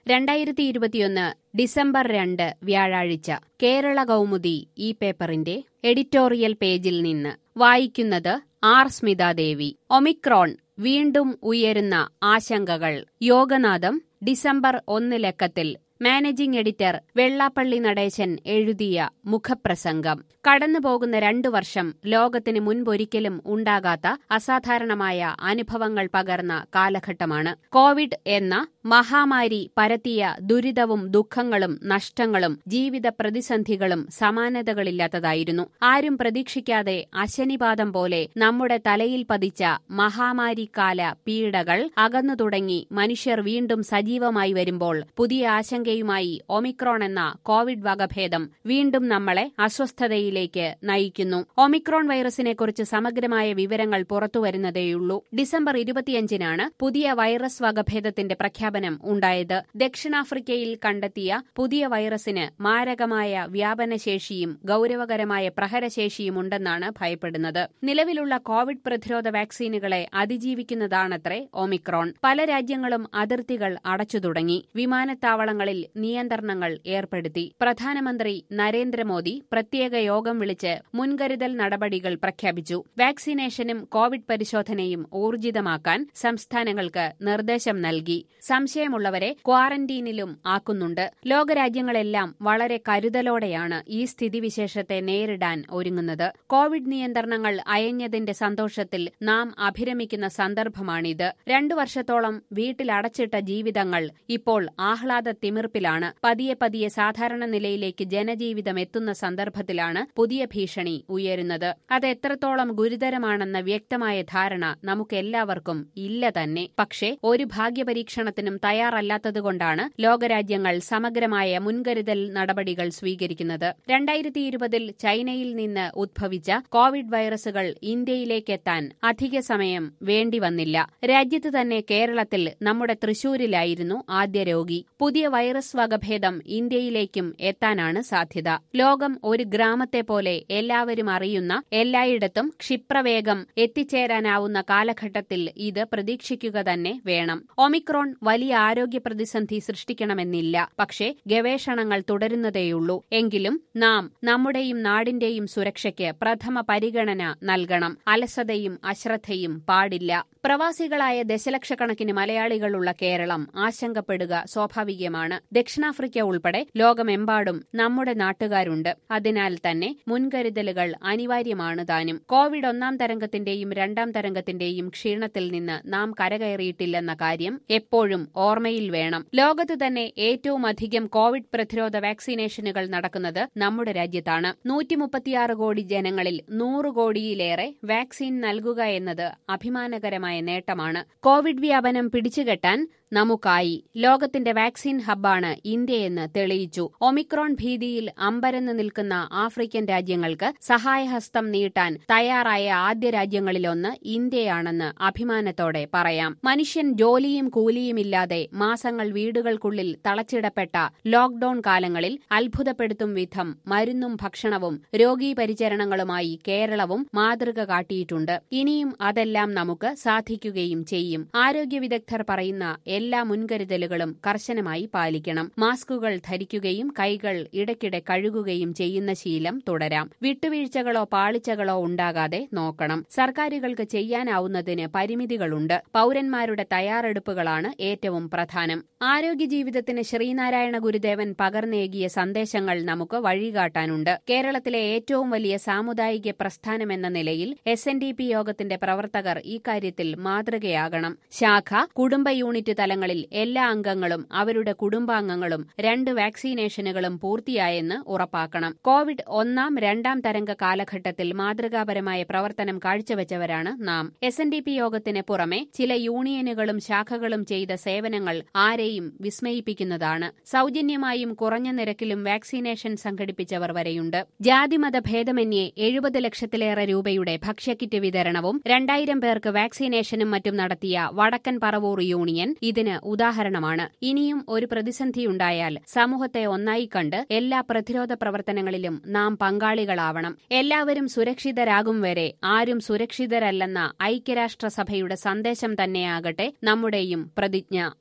രണ്ടായിരത്തി ഇരുപത്തിയൊന്ന് ഡിസംബർ രണ്ട് വ്യാഴാഴ്ച കേരള കൗമുദി ഈ പേപ്പറിന്റെ എഡിറ്റോറിയൽ പേജിൽ നിന്ന് വായിക്കുന്നത് ആർ സ്മിതാദേവി ഒമിക്രോൺ വീണ്ടും ഉയരുന്ന ആശങ്കകൾ യോഗനാഥം ഡിസംബർ ഒന്ന് ലക്കത്തിൽ മാനേജിംഗ് എഡിറ്റർ വെള്ളാപ്പള്ളി നടേശൻ എഴുതിയ മുഖപ്രസംഗം കടന്നുപോകുന്ന രണ്ടു വർഷം ലോകത്തിന് മുൻപൊരിക്കലും ഉണ്ടാകാത്ത അസാധാരണമായ അനുഭവങ്ങൾ പകർന്ന കാലഘട്ടമാണ് കോവിഡ് എന്ന മഹാമാരി പരത്തിയ ദുരിതവും ദുഃഖങ്ങളും നഷ്ടങ്ങളും ജീവിത പ്രതിസന്ധികളും സമാനതകളില്ലാത്തതായിരുന്നു ആരും പ്രതീക്ഷിക്കാതെ അശനിപാതം പോലെ നമ്മുടെ തലയിൽ പതിച്ച മഹാമാരിക്കാല പീഡകൾ അകന്നു തുടങ്ങി മനുഷ്യർ വീണ്ടും സജീവമായി വരുമ്പോൾ പുതിയ ആശങ്കയുമായി ഒമിക്രോൺ എന്ന കോവിഡ് വകഭേദം വീണ്ടും നമ്മളെ അസ്വസ്ഥതയിലേക്ക് നയിക്കുന്നു ഒമിക്രോൺ വൈറസിനെക്കുറിച്ച് സമഗ്രമായ വിവരങ്ങൾ പുറത്തുവരുന്നതേയുള്ളൂ ഡിസംബർ ഇരുപത്തിയഞ്ചിനാണ് പുതിയ വൈറസ് വകഭേദത്തിന്റെ പ്രഖ്യാപനം ഉണ്ടായത് ദക്ഷിണാഫ്രിക്കയിൽ കണ്ടെത്തിയ പുതിയ വൈറസിന് മാരകമായ വ്യാപനശേഷിയും ഗൌരവകരമായ പ്രഹരശേഷിയും ഉണ്ടെന്നാണ് ഭയപ്പെടുന്നത് നിലവിലുള്ള കോവിഡ് പ്രതിരോധ വാക്സിനുകളെ അതിജീവിക്കുന്നതാണത്രേ ഒമിക്രോൺ പല രാജ്യങ്ങളും അതിർത്തികൾ അടച്ചു തുടങ്ങി വിമാനത്താവളങ്ങളിൽ നിയന്ത്രണങ്ങൾ ഏർപ്പെടുത്തി പ്രധാനമന്ത്രി നരേന്ദ്രമോദി പ്രത്യേക യോഗം വിളിച്ച് മുൻകരുതൽ നടപടികൾ പ്രഖ്യാപിച്ചു വാക്സിനേഷനും കോവിഡ് പരിശോധനയും ഊർജിതമാക്കാൻ സംസ്ഥാനങ്ങൾക്ക് നിർദ്ദേശം നൽകി സംശയമുള്ളവരെ ക്വാറന്റീനിലും ആക്കുന്നുണ്ട് ലോകരാജ്യങ്ങളെല്ലാം വളരെ കരുതലോടെയാണ് ഈ സ്ഥിതിവിശേഷത്തെ നേരിടാൻ ഒരുങ്ങുന്നത് കോവിഡ് നിയന്ത്രണങ്ങൾ അയഞ്ഞതിന്റെ സന്തോഷത്തിൽ നാം അഭിരമിക്കുന്ന സന്ദർഭമാണിത് രണ്ടു വർഷത്തോളം വീട്ടിലടച്ചിട്ട ജീവിതങ്ങൾ ഇപ്പോൾ ആഹ്ലാദ തിമിർപ്പിലാണ് പതിയെ പതിയെ സാധാരണ നിലയിലേക്ക് ജനജീവിതം എത്തുന്ന സന്ദർഭത്തിലാണ് പുതിയ ഭീഷണി ഉയരുന്നത് അത് എത്രത്തോളം ഗുരുതരമാണെന്ന വ്യക്തമായ ധാരണ നമുക്കെല്ലാവർക്കും ഇല്ല തന്നെ പക്ഷേ ഒരു ഭാഗ്യപരീക്ഷണത്തിനും തയ്യാറല്ലാത്തതുകൊണ്ടാണ് ലോകരാജ്യങ്ങൾ സമഗ്രമായ മുൻകരുതൽ നടപടികൾ സ്വീകരിക്കുന്നത് രണ്ടായിരത്തി ഇരുപതിൽ ചൈനയിൽ നിന്ന് ഉദ്ഭവിച്ച കോവിഡ് വൈറസുകൾ ഇന്ത്യയിലേക്കെത്താൻ അധിക സമയം വേണ്ടിവന്നില്ല രാജ്യത്ത് തന്നെ കേരളത്തിൽ നമ്മുടെ തൃശൂരിലായിരുന്നു ആദ്യ രോഗി പുതിയ വൈറസ് വകഭേദം ഇന്ത്യയിലേക്കും എത്താനാണ് സാധ്യത ലോകം ഒരു ഗ്രാമത്തെ പോലെ എല്ലാവരും അറിയുന്ന എല്ലായിടത്തും ക്ഷിപ്രവേഗം എത്തിച്ചേരാനാവുന്ന കാലഘട്ടത്തിൽ ഇത് പ്രതീക്ഷിക്കുക തന്നെ വേണം ഒമിക്രോൺ വലിയ ആരോഗ്യ പ്രതിസന്ധി സൃഷ്ടിക്കണമെന്നില്ല പക്ഷേ ഗവേഷണങ്ങൾ തുടരുന്നതേയുള്ളൂ എങ്കിലും നാം നമ്മുടെയും നാടിന്റെയും സുരക്ഷയ്ക്ക് പ്രഥമ പരിഗണന നൽകണം അലസതയും അശ്രദ്ധയും പാടില്ല പ്രവാസികളായ ദശലക്ഷക്കണക്കിന് മലയാളികളുള്ള കേരളം ആശങ്കപ്പെടുക സ്വാഭാവികമാണ് ദക്ഷിണാഫ്രിക്ക ഉൾപ്പെടെ ലോകമെമ്പാടും നമ്മുടെ നാട്ടുകാരുണ്ട് അതിനാൽ തന്നെ മുൻകരുതലുകൾ അനിവാര്യമാണ് താനും കോവിഡ് ഒന്നാം തരംഗത്തിന്റെയും രണ്ടാം തരംഗത്തിന്റെയും ക്ഷീണത്തിൽ നിന്ന് നാം കരകയറിയിട്ടില്ലെന്ന കാര്യം എപ്പോഴും ഓർമ്മയിൽ വേണം ലോകത്ത് തന്നെ ഏറ്റവും അധികം കോവിഡ് പ്രതിരോധ വാക്സിനേഷനുകൾ നടക്കുന്നത് നമ്മുടെ രാജ്യത്താണ് നൂറ്റിമുപ്പത്തിയാറ് കോടി ജനങ്ങളിൽ നൂറ് കോടിയിലേറെ വാക്സിൻ നൽകുക എന്നത് അഭിമാനകരമായ നേട്ടമാണ് കോവിഡ് വ്യാപനം പിടിച്ചുകെട്ടാൻ നമുക്കായി ലോകത്തിന്റെ വാക്സിൻ ഹബ്ബാണ് ഇന്ത്യയെന്ന് തെളിയിച്ചു ഒമിക്രോൺ ഭീതിയിൽ അമ്പരന്ന് നിൽക്കുന്ന ആഫ്രിക്കൻ രാജ്യങ്ങൾക്ക് സഹായഹസ്തം നീട്ടാൻ തയ്യാറായ ആദ്യ രാജ്യങ്ങളിലൊന്ന് ഇന്ത്യയാണെന്ന് അഭിമാനത്തോടെ പറയാം മനുഷ്യൻ ജോലിയും കൂലിയുമില്ലാതെ മാസങ്ങൾ വീടുകൾക്കുള്ളിൽ തളച്ചിടപ്പെട്ട ലോക്ഡൌൺ കാലങ്ങളിൽ അത്ഭുതപ്പെടുത്തും വിധം മരുന്നും ഭക്ഷണവും രോഗീ പരിചരണങ്ങളുമായി കേരളവും മാതൃക കാട്ടിയിട്ടുണ്ട് ഇനിയും അതെല്ലാം നമുക്ക് സാധിക്കുകയും ചെയ്യും ആരോഗ്യ വിദഗ്ധർ പറയുന്ന എല്ലാ മുൻകരുതലുകളും കർശനമായി പാലിക്കണം മാസ്കുകൾ ധരിക്കുകയും കൈകൾ ഇടയ്ക്കിടെ കഴുകുകയും ചെയ്യുന്ന ശീലം തുടരാം വിട്ടുവീഴ്ചകളോ പാളിച്ചകളോ ഉണ്ടാകാതെ നോക്കണം സർക്കാരുകൾക്ക് ചെയ്യാനാവുന്നതിന് പരിമിതികളുണ്ട് പൌരന്മാരുടെ തയ്യാറെടുപ്പുകളാണ് ഏറ്റവും പ്രധാനം ആരോഗ്യ ജീവിതത്തിന് ശ്രീനാരായണ ഗുരുദേവൻ പകർന്നേകിയ സന്ദേശങ്ങൾ നമുക്ക് വഴികാട്ടാനുണ്ട് കേരളത്തിലെ ഏറ്റവും വലിയ സാമുദായിക പ്രസ്ഥാനമെന്ന നിലയിൽ എസ് എൻ ഡി പി യോഗത്തിന്റെ പ്രവർത്തകർ ഇക്കാര്യത്തിൽ മാതൃകയാകണം ശാഖ കുടുംബ യൂണിറ്റ് തലങ്ങളിൽ എല്ലാ അംഗങ്ങളും അവരുടെ കുടുംബാംഗങ്ങളും രണ്ട് വാക്സിനേഷനുകളും പൂർത്തിയായെന്ന് ഉറപ്പാക്കണം കോവിഡ് ഒന്നാം രണ്ടാം തരംഗ കാലഘട്ടത്തിൽ മാതൃകാപരമായ പ്രവർത്തനം കാഴ്ചവെച്ചവരാണ് നാം എസ് എൻ ഡി പി യോഗത്തിന് പുറമെ ചില യൂണിയനുകളും ശാഖകളും ചെയ്ത സേവനങ്ങൾ ആരെയും വിസ്മയിപ്പിക്കുന്നതാണ് സൌജന്യമായും കുറഞ്ഞ നിരക്കിലും വാക്സിനേഷൻ സംഘടിപ്പിച്ചവർ വരെയുണ്ട് ജാതിമത ഭേദമന്യേ എഴുപത് ലക്ഷത്തിലേറെ രൂപയുടെ ഭക്ഷ്യക്കിറ്റ് വിതരണവും രണ്ടായിരം പേർക്ക് വാക്സിനേഷനും മറ്റും നടത്തിയ വടക്കൻ പറവൂർ യൂണിയൻ ഇതിന് ഉദാഹരണമാണ് ഇനിയും ഒരു പ്രതിസന്ധിയുണ്ടായാൽ സമൂഹത്തെ ഒന്നായി കണ്ട് എല്ലാ പ്രതിരോധ പ്രവർത്തനങ്ങളിലും നാം പങ്കാളികളാവണം എല്ലാവരും സുരക്ഷിതരാകും വരെ ആരും സുരക്ഷിതരല്ലെന്ന ഐക്യരാഷ്ട്രസഭയുടെ സന്ദേശം തന്നെയാകട്ടെ നമ്മുടെയും പ്രതിജ്ഞ